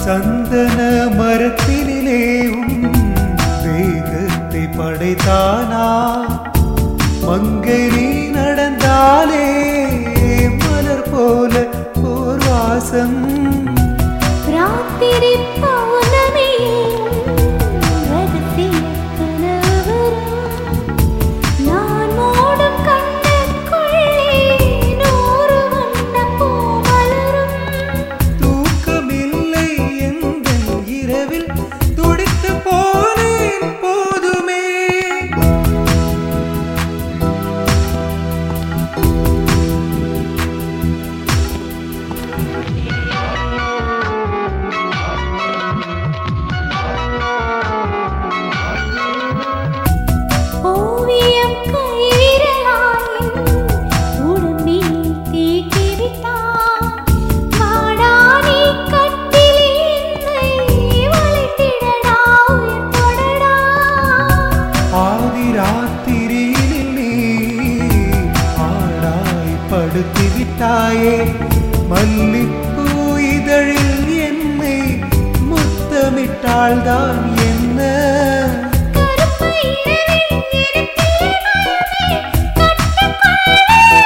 சந்தன மரத்தினிலே உன் வேகத்தை படைத்தானா மங்கை நீ நடந்தாலே மலர் போல ஓர் வாசம் ராத்திரி பௌர்ணமி ரகசிய கனவு நான் மூடும் கண்ணுக்குள்ளே நூறு வண்ண பூ மலரும் தூக்கமில்லை எந்த இரவில் துடித்து போனேன் போதுமே ஓவியம் கைவிரலாய் உடம்பில் தீட்டிவிட்டான் வாடானி கட்டிலே என்னை வளைத்திடடா உயிர் தொடடா ஆதி ராத்திரியில் நீ ஆடாய் படுத்தி விட்டாயே மல்லிப்பூ இதழில் என்னை முத்தமிட்டாள்தான் என்ன கருப்பு இரவில் இருட்டிலே மனமே கட்டுக்கொள்ளே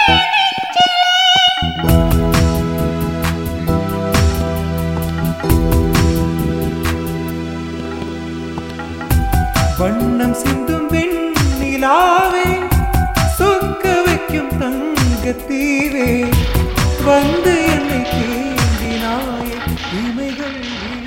வண்ணம் சிந்தும் வெண்ணிலாவே சொக்க வைக்கும் தங்கத்தீவே வந்து என்னை தேடினாயே இமைகள்